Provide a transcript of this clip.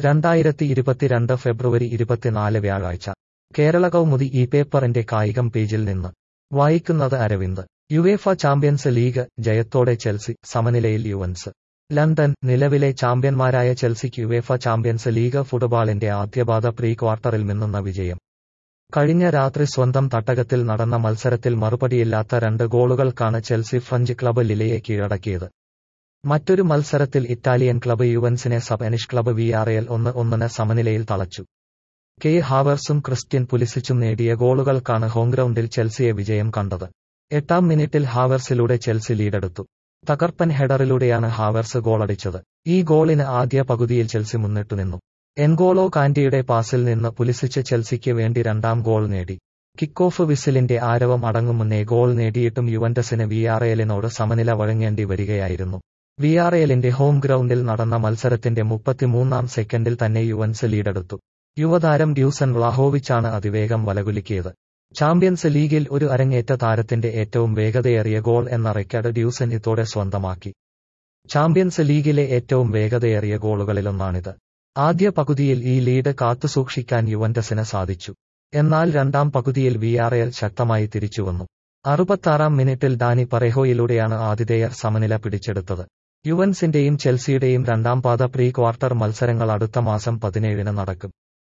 രണ്ടായിരത്തി ഇരുപത്തിരണ്ട് ഫെബ്രുവരി ഇരുപത്തിനാല് വ്യാഴാഴ്ച കേരള കൗമുദി ഈ പേപ്പറിന്റെ കായികം പേജിൽ നിന്ന് വായിക്കുന്നത് അരവിന്ദ് യുവേഫ ചാമ്പ്യൻസ് ലീഗ് ജയത്തോടെ ചെൽസി സമനിലയിൽ യുവൻസ് ലണ്ടൻ നിലവിലെ ചാമ്പ്യന്മാരായ ചെൽസിക്ക് യുവേഫ ചാമ്പ്യൻസ് ലീഗ് ഫുട്ബോളിന്റെ ആദ്യപാദ പ്രീ ക്വാർട്ടറിൽ നിന്നുന്ന വിജയം കഴിഞ്ഞ രാത്രി സ്വന്തം തട്ടകത്തിൽ നടന്ന മത്സരത്തിൽ മറുപടിയില്ലാത്ത രണ്ട് ഗോളുകൾക്കാണ് ചെൽസി ഫ്രഞ്ച് ക്ലബ് ലിലയെ കീഴടക്കിയത് മറ്റൊരു മത്സരത്തിൽ ഇറ്റാലിയൻ ക്ലബ് യുവൻസിനെ സ്പാനിഷ് ക്ലബ് വിആർഎൽ ഒന്ന് ഒന്നിന് സമനിലയിൽ തളച്ചു കെ ഹാവേഴ്സും ക്രിസ്ത്യൻ പുലിസിച്ചും നേടിയ ഗോളുകൾക്കാണ് ഹോംഗ്രൗണ്ടിൽ ചെൽസിയെ വിജയം കണ്ടത് എട്ടാം മിനിറ്റിൽ ഹാവേഴ്സിലൂടെ ചെൽസി ലീഡെടുത്തു തകർപ്പൻ ഹെഡറിലൂടെയാണ് ഹാവേഴ്സ് ഗോളടിച്ചത് ഈ ഗോളിന് ആദ്യ പകുതിയിൽ ചെൽസി മുന്നിട്ടു നിന്നു എൻഗോളോ കാന്റിയുടെ പാസിൽ നിന്ന് പുലിസിച്ച് ചെൽസിക്ക് വേണ്ടി രണ്ടാം ഗോൾ നേടി കിക്ക് ഓഫ് വിസിലിന്റെ ആരവം അടങ്ങും മുന്നേ ഗോൾ നേടിയിട്ടും യുവന്റസിന് വിആർഎലിനോട് സമനില വഴങ്ങേണ്ടി വരികയായിരുന്നു വിആർഎലിന്റെ ഹോം ഗ്രൗണ്ടിൽ നടന്ന മത്സരത്തിന്റെ മുപ്പത്തിമൂന്നാം സെക്കൻഡിൽ തന്നെ യുവൻസ് ലീഡെടുത്തു യുവതാരം ഡ്യൂസൻ വ്ലാഹോവിച്ചാണ് അതിവേഗം വലകുലുക്കിയത് ചാമ്പ്യൻസ് ലീഗിൽ ഒരു അരങ്ങേറ്റ താരത്തിന്റെ ഏറ്റവും വേഗതയേറിയ ഗോൾ എന്ന റെക്കോർഡ് ഡ്യൂസൻ ഇതോടെ സ്വന്തമാക്കി ചാമ്പ്യൻസ് ലീഗിലെ ഏറ്റവും വേഗതയേറിയ ഗോളുകളിലൊന്നാണിത് ആദ്യ പകുതിയിൽ ഈ ലീഡ് കാത്തുസൂക്ഷിക്കാൻ യുവന്റസിന് സാധിച്ചു എന്നാൽ രണ്ടാം പകുതിയിൽ വിആർഎൽ ശക്തമായി തിരിച്ചുവന്നു അറുപത്താറാം മിനിറ്റിൽ ഡാനി പറെഹോയിലൂടെയാണ് ആതിഥേയർ സമനില പിടിച്ചെടുത്തത് യുവൻസിന്റെയും ചെൽസിയുടെയും രണ്ടാം പാദ പ്രീ ക്വാർട്ടർ മത്സരങ്ങൾ അടുത്ത മാസം പതിനേഴിന് നടക്കും